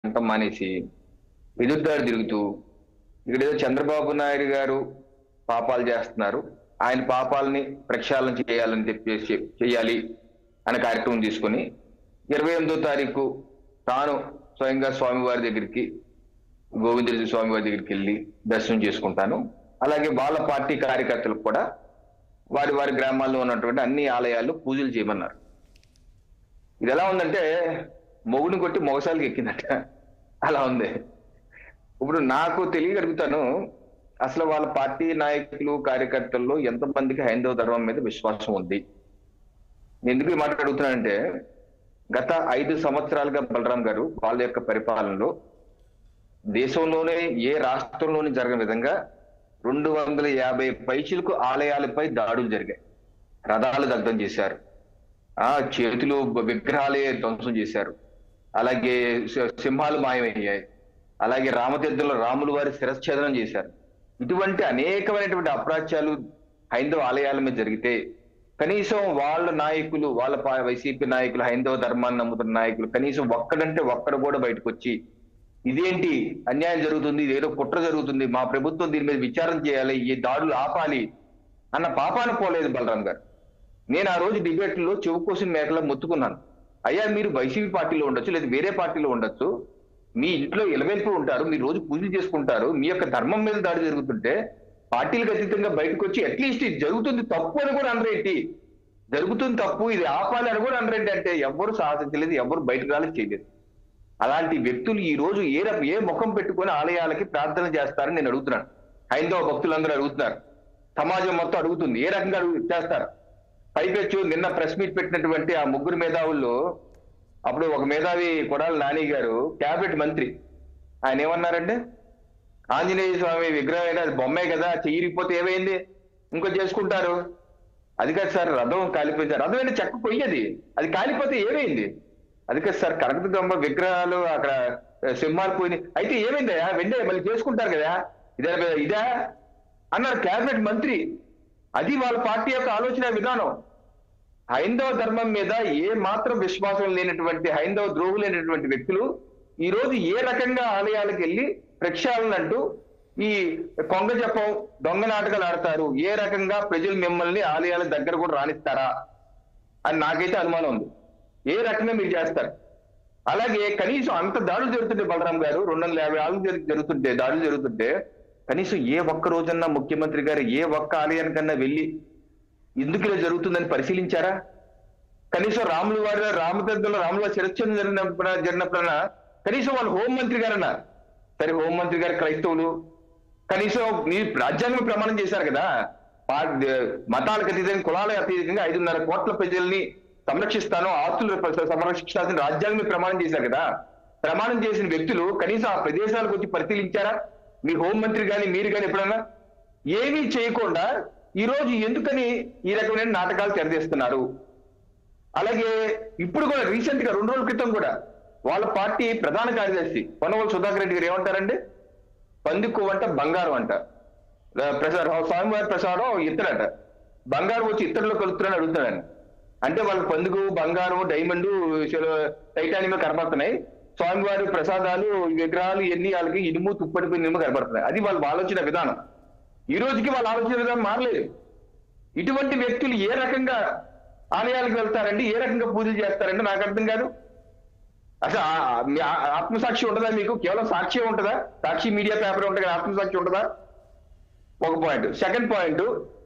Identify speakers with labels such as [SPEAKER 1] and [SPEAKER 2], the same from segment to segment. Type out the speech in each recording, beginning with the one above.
[SPEAKER 1] అంటాం మానేసి ఎదురుదాడి తిరుగుతూ ఇక్కడ ఏదో చంద్రబాబు నాయుడు గారు పాపాలు చేస్తున్నారు ఆయన పాపాలని ప్రక్షాళన చేయాలని చెప్పేసి చేయాలి అనే కార్యక్రమం తీసుకొని ఇరవై ఎనిమిదో తారీఖు తాను స్వయంగా స్వామివారి దగ్గరికి గోవిందరెడ్డి స్వామి వారి దగ్గరికి వెళ్ళి దర్శనం చేసుకుంటాను అలాగే వాళ్ళ పార్టీ కార్యకర్తలకు కూడా వారి వారి గ్రామాల్లో ఉన్నటువంటి అన్ని ఆలయాల్లో పూజలు చేయమన్నారు ఇది ఎలా ఉందంటే మొగుని కొట్టి మొగసాలకి ఎక్కిందట అలా ఉంది ఇప్పుడు నాకు తెలియగలుగుతాను అసలు వాళ్ళ పార్టీ నాయకులు కార్యకర్తల్లో ఎంతమందికి హైందవ ధర్మం మీద విశ్వాసం ఉంది నేను ఎందుకు ఈ మాట అడుగుతున్నానంటే గత ఐదు సంవత్సరాలుగా బలరాం గారు వాళ్ళ యొక్క పరిపాలనలో దేశంలోనే ఏ రాష్ట్రంలోని జరగని విధంగా రెండు వందల యాభై పైచిలకు ఆలయాలపై దాడులు జరిగాయి రథాలు దగ్ధం చేశారు ఆ చేతులు విగ్రహాలే ధ్వంసం చేశారు అలాగే సి- సింహాలు మాయమయ్యాయి అలాగే రామతీర్థంలో రాములు వారి శిరచ్ఛేదనం చేశారు ఇటువంటి అనేకమైనటువంటి అప్రాచ్యాలు హైందవ ఆలయాల మీద జరిగితే కనీసం వాళ్ళ నాయకులు వాళ్ళ పా- వైసీపీ నాయకులు హైందవ ధర్మాన్ని నమ్ముతున్న నాయకులు కనీసం ఒక్కడంటే ఒక్కడు కూడా బయటకు వచ్చి ఇదేంటి అన్యాయం జరుగుతుంది ఇదేదో కుట్ర జరుగుతుంది మా ప్రభుత్వం దీని మీద విచారణ చేయాలి ఈ దాడులు ఆపాలి అన్న పాపాన పోలేదు బలరాం గారు నేను ఆ రోజు డిబేట్ లో చెవు కోసం మేకలా మొత్తుకున్నాను అయ్యా మీరు వైసీపీ పార్టీలో ఉండొచ్చు లేదా వేరే పార్టీలో ఉండొచ్చు మీ ఇంట్లో ఇలవెల్పు ఉంటారు మీరు రోజు పూజలు చేసుకుంటారు మీ యొక్క ధర్మం మీద దాడి జరుగుతుంటే పార్టీలకు అతీతంగా బయటకు వచ్చి అట్లీస్ట్ ఇది జరుగుతుంది తప్పు అని కూడా అనరేంటి జరుగుతుంది తప్పు ఇది ఆపాలి అని కూడా అనరేంటి అంటే ఎవరు సాహసించలేదు ఎవరు బయటకు రాలేదు చేయలేదు అలాంటి వ్యక్తులు ఈ రోజు ఏ రక- ఏ ముఖం పెట్టుకొని ఆలయాలకి ప్రార్థన చేస్తారని నేను అడుగుతున్నాను హైందవ భక్తులందరూ అడుగుతున్నారు సమాజం మొత్తం అడుగుతుంది ఏ రకంగా అడుగు చేస్తారు పైపెచ్చు నిన్న ప్రెస్ మీట్ పెట్టినటువంటి ఆ ముగ్గురు మేధావుల్లో అప్పుడు ఒక మేధావి కొడాలి నాని గారు క్యాబినెట్ మంత్రి ఆయన ఏమన్నారంటే ఆంజనేయ స్వామి విగ్రహం అయినా అది బొమ్మే కదా చెయ్యిరిపోతే ఏమైంది ఇంకో చేసుకుంటారు అది కాదు సార్ రథం కాలిపోయింది రథం అంటే చెక్క పొయ్యది అది కాలిపోతే ఏమైంది అది కాదు సార్ కనకత దొమ్మ విగ్రహాలు అక్కడ ఆ, సింహాలు పోయినాయి అయితే ఏమైందయ్యా వెండే మళ్ళీ చేసుకుంటారు కదా ఇదే ఇదా అన్నారు క్యాబినెట్ మంత్రి అది వాళ్ళ పార్టీ యొక్క ఆలోచన విధానం హైందవ ధర్మం మీద ఏ మాత్రం విశ్వాసం లేనటువంటి హైందవ ద్రోహులైనటువంటి వ్యక్తులు ఈ రోజు ఏ రకంగా ఆలయాలకు వెళ్ళి ప్రక్షాళన అంటూ ఈ కొంగ జపం దొంగ నాటకాలు ఆడతారు ఏ రకంగా ప్రజలు మిమ్మల్ని ఆలయాల దగ్గర కూడా రాణిస్తారా అని నాకైతే అనుమానం ఉంది ఏ రకంగా మీరు చేస్తారు అలాగే కనీసం అంత దాడులు జరుగుతుంటే బలరాం గారు రెండు వందల యాభై ఆళ్ళు జరు- జరుగుతుంటే దాడులు జరుగుతుంటే కనీసం ఏ ఒక్క రోజన్నా ముఖ్యమంత్రి గారు ఏ ఒక్క ఆలయానికన్నా వెళ్ళి ఎందుకు ఇలా జరుగుతుందని పరిశీలించారా కనీసం రాములు వారి రామతీర్థంలో రాముల వారి శిరచ్ఛేదం జరిగినప్పుడు జరిగినప్పుడన్నా కనీసం వాళ్ళు హోంమంత్రి గారన్నా సరే హోంమంత్రి గారు క్రైస్తవులు కనీసం మీ రాజ్యాంగం ప్రమాణం చేశారు కదా పా- ద- మతాలకు అతీతంగా కులాలకు అతీతంగా ఐదున్నర కోట్ల ప్రజల్ని సంరక్షిస్తాను ఆస్తులు ప- సంరక్షించాల్సిన రాజ్యాంగం ప్రమాణం చేశారు కదా ప్రమాణం చేసిన వ్యక్తులు కనీసం ఆ ప్రదేశాలకు వచ్చి పరిశీలించారా మీ హోంమంత్రి గాని మీరు గాని ఎప్పుడన్నా ఏమీ చేయకుండా ఈ రోజు ఎందుకని ఈ రకమైన నాటకాలు తెరదీస్తున్నారు అలాగే ఇప్పుడు కూడా రీసెంట్ గా రెండు రోజుల క్రితం కూడా వాళ్ళ పార్టీ ప్రధాన కార్యదర్శి పొన్నవల్ సుధాకర్ రెడ్డి గారు ఏమంటారండి పంది కొవ్వంట బంగారం అంట ఆ, ప్రసాద్ స్వామివారి ప్రసాదం ఇత్తడట బంగారం వచ్చి ఇత్తడిలో కలుపుతున్నారని అడుగుతున్నాను అంటే వాళ్ళ పందుకు బంగారం డైమండ్ టైటానియం కనపడుతున్నాయి స్వామివారి ప్రసాదాలు విగ్రహాలు ఎన్ని వాళ్ళకి ఇనుము తుప్పటి ఇనుము కనపడుతున్నాయి అది వాళ్ళ ఆలోచన విధానం ఈ రోజుకి వాళ్ళ ఆలోచన విధానం మారలేదు ఇటువంటి వ్యక్తులు ఏ రకంగా ఆలయాలకు వెళ్తారండి ఏ రకంగా పూజలు చేస్తారండి నాకు అర్థం కాదు అసలు ఆ- ఆ- మీ ఆ- ఆత్మసాక్షి ఉంటుందా మీకు కేవలం సాక్ష్యం ఉంటుందా సాక్షి మీడియా పేపర్ ఉంటుంది కదా ఆత్మసాక్షి ఉంటుందా ఒక పాయింట్ సెకండ్ పాయింట్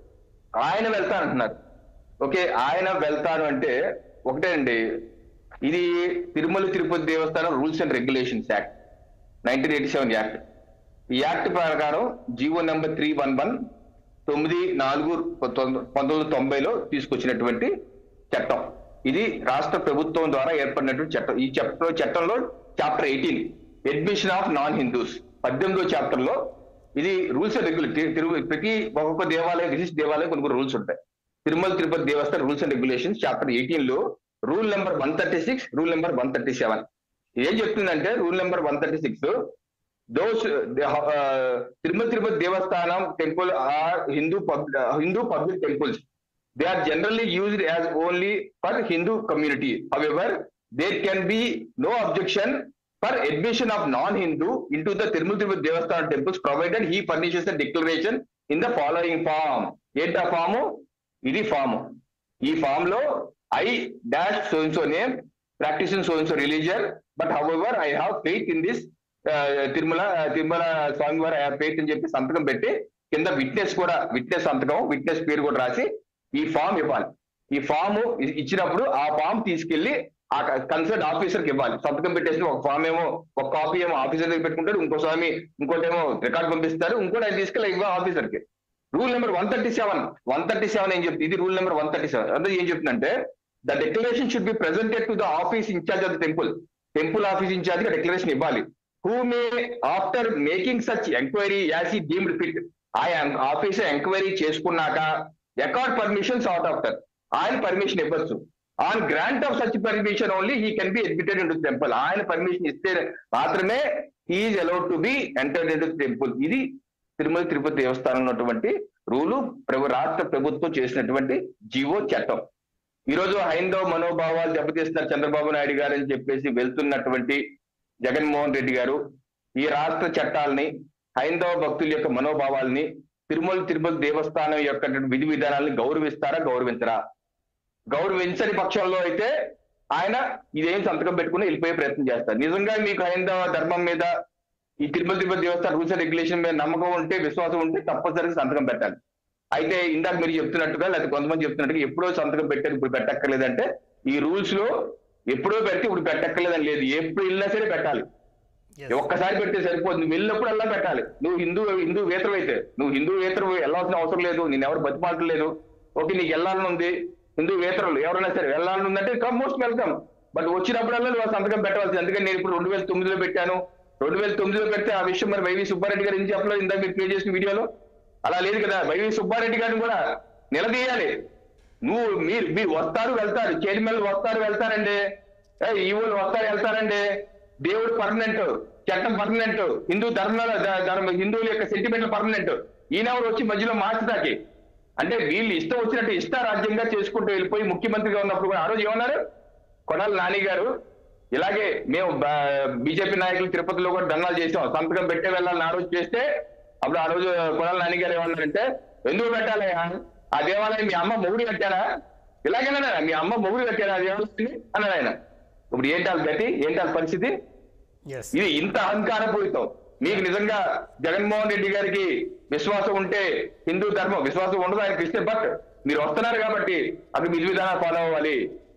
[SPEAKER 1] ఆయన వెళ్తానంటున్నారు ఓకే ఆయన వెళ్తాను అంటే ఒకటే అండి ఇది Tirumala Tirupati Devasthanam rules and regulations act nineteen eighty seven act ఈ యాక్ట్ ప్రకారం GO number three one one తొమ్మిది నాలుగు పంతొమ్మిది పంతొమ్మిది తొంభైలో తీసుకొచ్చినటువంటి చట్టం ఇది రాష్ట్ర ప్రభుత్వం ద్వారా ఏర్పడినటువంటి చట్టం ఈ చట్టం చట్టంలో chapter eighteen admission of non Hindus పద్దెనిమిదో చాప్టర్ లో ఇది రూల్స్ అండ్ రెగ్యులేషన్ ప్రతి ఒక్కొక్క దేవాలయం విశిష్ట దేవాలయం కొన్ని కొన్ని రూల్స్ ఉంటాయి Tirumala Tirupati Devasthanam rules and regulations chapter eighteen లో rule number one thirty six rule number one thirty seven ఏం చెప్తుందంటే rule number one thirty six those Tirumala Tirupati Devasthanam temple are Hindu Hindu public temples they are generally used as only for Hindu community however there can be no objection for admission of non Hindu into the Tirumala Tirupati Devasthanam temples provided he furnishes the declaration in the following form ఏంటి ఆ form ఇది form ఈ form లో I dash so so name practice in so so religion but however I have faith in this Tirumala Tirumala స్వామి వారు I have faith అని చెప్పి సంతకం పెట్టి కింద విట్నెస్ కూడా విట్నెస్ సంతకం విట్నెస్ పేరు కూడా రాసి ఈ ఫామ్ ఇవ్వాలి ఈ ఫామ్ ఇచ్చినప్పుడు ఆ ఫామ్ తీసుకెళ్లి ఆ కన్సర్ట్ ఆఫీసర్ కి ఇవ్వాలి సంతకం పెట్టేసి ఒక ఫామ్ ఏమో ఒక కాపీ ఏమో ఆఫీసర్ దగ్గర పెట్టుకుంటాడు ఇంకో స్వామి ఇంకోటి ఏమో రికార్డ్ పంపిస్తారు ఇంకోటి ఆయన తీసుకెళ్ళి ఇవ్వ ఆఫీసర్ కి rule number one thirty seven one thirty seven ఏం చెప్తుంది ఇది rule number one thirty seven అంటే ఏం చెప్తుందంటే the declaration should be presented to the office incharge of the temple temple office incharge గా డిక్లరేషన్ ఇవ్వాలి who may after making such enquiry as he deemed fit ఆ officer enquiry చేసుకున్నాక accord permission sort after ఆయన permission ఇవ్వచ్చు on grant of such permission only he can be admitted in temple ఆయన permission ఇస్తే మాత్రమే he is allowed to be entered in temple ఇది తిరుమల తిరుపతి దేవస్థానం ఉన్నటువంటి రూలు ప్రభు రాష్ట్ర ప్రభుత్వం చేసినటువంటి జీవో చట్టం ఈ రోజు హైందవ మనోభావాలు దెబ్బతీస్తున్నారు చంద్రబాబు నాయుడు గారు అని చెప్పేసి వెళ్తున్నటువంటి జగన్మోహన్ రెడ్డి గారు ఈ రాష్ట్ర చట్టాలని హైందవ భక్తుల యొక్క మనోభావాల్ని తిరుమల తిరుపతి దేవస్థానం యొక్క విధి విధానాలను గౌరవిస్తారా గౌరవించరా గౌరవించని పక్షంలో అయితే ఆయన ఇదేం సంతకం పెట్టుకుని వెళ్ళిపోయే ప్రయత్నం చేస్తారు నిజంగా మీకు హైందవ ధర్మం మీద ఈ Tirupati Tirupati Devasthanam rules and regulation మీద నమ్మకం ఉంటే విశ్వాసం ఉంటే తప్పనిసరిగా సంతకం పెట్టాలి అయితే ఇందాక మీరు చెప్తున్నట్టుగా లేకపోతే కొంతమంది చెప్తున్నట్టుగా ఎప్పుడో సంతకం పెట్టారు ఇప్పుడు పెట్టక్కర్లేదంటే ఈ రూల్స్ లో ఎప్పుడో పెడితే ఇప్పుడు పెట్టక్కర్లేదని లేదు ఎప్పుడు వెళ్ళినా సరే పెట్టాలి
[SPEAKER 2] Yes.
[SPEAKER 1] ఒక్కసారి పెడితే సరిపోదు నువ్వు వెళ్ళినప్పుడు అలా పెట్టాలి నువ్వు హిందూ హిందూ వేతరు అయితే నువ్వు హిందూ వేతరు వెళ్ళాల్సిన అవసరం లేదు నేను ఎవరు బతిమాటం లేదు ఓకే నీకు వెళ్ళాలని ఉంది హిందూ వేతరులు ఎవరైనా సరే వెళ్ళాలని ఉందంటే కమ్ మోస్ట్ వెల్కమ్ బట్ వచ్చినప్పుడల్లా నువ్వు ఆ సంతకం పెట్టవలసింది అందుకని నేను ఇప్పుడు రెండు వేల తొమ్మిదిలో పెట్టాను రెండు వేల తొమ్మిదిలో పెడితే ఆ విషయం మరి వైవి సుబ్బారెడ్డి గారు ఏం చెప్పలేదు ఇందాక మీరు ప్లే చేసిన వీడియోలో అలా లేదు కదా వైవి సుబ్బారెడ్డి గారిని కూడా నిలదీయాలి నువ్వు మీరు మీరు వస్తారు వెళ్తారు చైర్మన్ వస్తారు వెళ్తారండి ఏ, ఈవోలు వస్తారు వెళ్తారండి దేవుడు పర్మనెంట్ చట్టం పర్మనెంట్ హిందూ ధర్మాల ధ- ధర్మ హిందువుల యొక్క సెంటిమెంట్ పర్మనెంట్ ఈయనెవరు వచ్చి మధ్యలో మార్చదాకి అంటే వీళ్ళు ఇష్టం వచ్చినట్టు ఇష్టారాజ్యంగా చేసుకుంటూ వెళ్ళిపోయి ముఖ్యమంత్రిగా ఉన్నప్పుడు కూడా ఆ రోజు ఏమన్నారు కొడాల నాని గారు ఇలాగే మేము బీజేపీ నాయకులు తిరుపతిలో కూడా ధర్నాలు చేసాం సంతకం పెట్టే వెళ్ళాలని ఆ రోజు చేస్తే అప్పుడు ఆ రోజు కొడాల నాని గారు ఏమన్నారంటే ఎందుకు పెట్టాలి ఆ దేవాలయం మీ అమ్మ మొగుడు కట్టారా ఇలాగేనా మీ అమ్మ మొగుడు కట్టారా ఆ దేవాలయం అన్నాడు ఆయన ఇప్పుడు ఏంటి వాళ్ళ గతి ఏంటి వాళ్ళ పరిస్థితి
[SPEAKER 2] ఎస్
[SPEAKER 1] ఇది ఇంత అహంకారపూరితం మీకు నిజంగా జగన్మోహన్ రెడ్డి గారికి విశ్వాసం ఉంటే హిందూ ధర్మం విశ్వాసం ఉండదు ఆయన క్రిస్టియన్ బట్ మీరు వస్తున్నారు కాబట్టి అది విధి విధానాలు ఫాలో అవ్వాలి